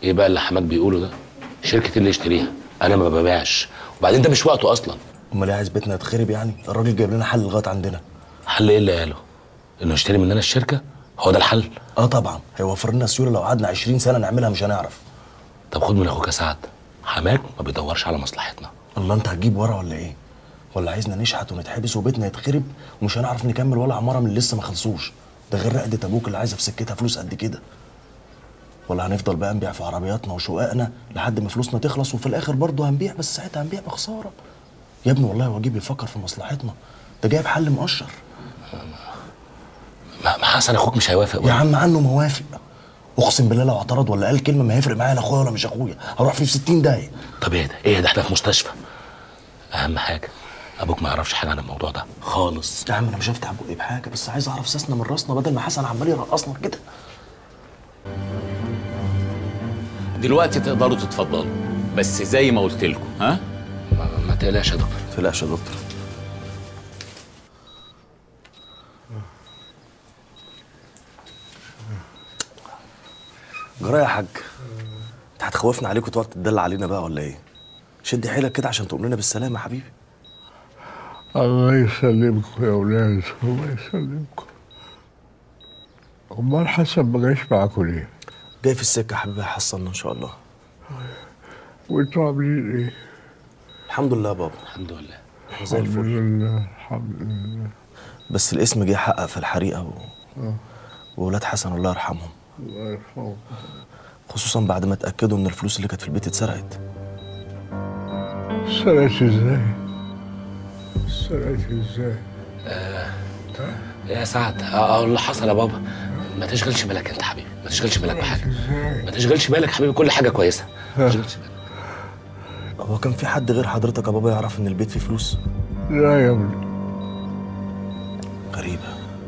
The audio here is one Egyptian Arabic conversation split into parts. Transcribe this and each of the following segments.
ايه بقى اللي حماك بيقوله ده شركه اللي يشتريها انا ما ببيعش وبعدين ده مش وقته اصلا امال ايه عايز بيتنا يتخرب يعني الراجل جايب لنا حل لغايه عندنا حل ايه اللي قاله انه يشتري مننا الشركه هو ده الحل اه طبعا هيوفر لنا سيوله لو قعدنا 20 سنه نعملها مش هنعرف طب خد من اخوك يا سعد حماك ما بيدورش على مصلحتنا الله انت هتجيب ورا ولا ايه ولا عايزنا نشحت ونتحبس وبيتنا يتخرب ومش هنعرف نكمل ولا عماره من اللي لسه ما خلصوش ده غير رقده ابوك اللي عايزه في سكتها فلوس قد كده ولا هنفضل بقى نبيع في عربياتنا وشققنا لحد ما فلوسنا تخلص وفي الاخر برضه هنبيع بس ساعتها هنبيع بخساره يا ابني والله هو جه بيفكر في مصلحتنا ده جايب حل مقشر ما ما حسن اخوك مش هيوافق يا عم عنه موافق اقسم بالله لو اعترض ولا قال كلمه ما هيفرق معايا لا اخويا ولا مش اخويا هروح فيه في 60 دقايق طب ايه ده ايه ده احنا في مستشفى اهم حاجه ابوك ما يعرفش حاجه عن الموضوع ده خالص يا عم انا مش هفتح بقي بحاجه بس عايز اعرف ساسنا من راسنا بدل ما حسن عمال يرقصنا كده دلوقتي تقدروا تتفضلوا بس زي ما قلت لكم ها ما, ما تقلقش يا دكتور ما تقلقش يا دكتور جرى يا حاج انت هتخوفنا عليك وتقعد تدلع علينا بقى ولا ايه شد حيلك كده عشان تقول لنا بالسلامه يا حبيبي الله يسلمكم يا ولاد الله يسلمكم امال حسن ما جاش معاكم ليه؟ جاي في السكه يا حبيبي هيحصلنا ان شاء الله وانتوا عاملين ايه؟ الحمد لله يا بابا الحمد لله احنا زي الحمد الفل لله الحمد لله بس الاسم جه حقق في الحريقه و... وولاد حسن الله يرحمهم الله يرحمه خصوصا بعد ما اتاكدوا ان الفلوس اللي كانت في البيت اتسرقت سرقت ازاي؟ سرقت ازاي؟ يا سعد اه آه، اللي حصل يا بابا ما تشغلش بالك انت حبيبي ما تشغلش بالك بحاجه ازاي؟ ما تشغلش بالك حبيبي كل حاجه كويسه ما تشغلش بالك هو كان في حد غير حضرتك يا بابا يعرف ان البيت فيه فلوس لا يا ابني غريبه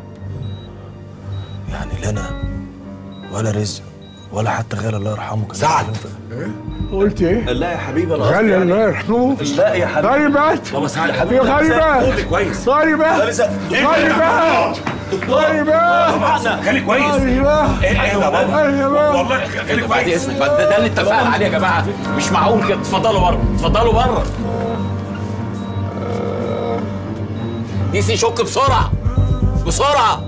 يعني لا انا ولا رزق ولا حتى غير الله يرحمه كان سعد. قلت ايه؟ لا يا حبيبي انا غالي الله يرحمه لا يا حبيبي غالي مات بابا سعد يا غالي مات كويس غالي مات غالي مات غالي مات خلي كويس غالي مات ايه ايه يا بابا غالي مات والله خلي بعد كويس اذنك بعد ده, ده اللي اتفقنا عليه يا جماعه مش معقول كده اتفضلوا بره اتفضلوا بره دي سي شك بسرعه بسرعه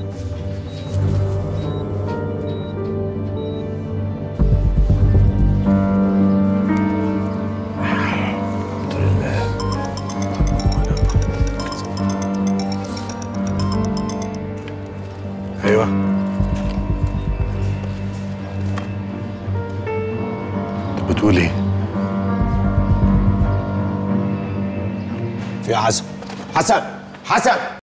ايوه طب بتقول ايه؟ يا حسن حسن حسن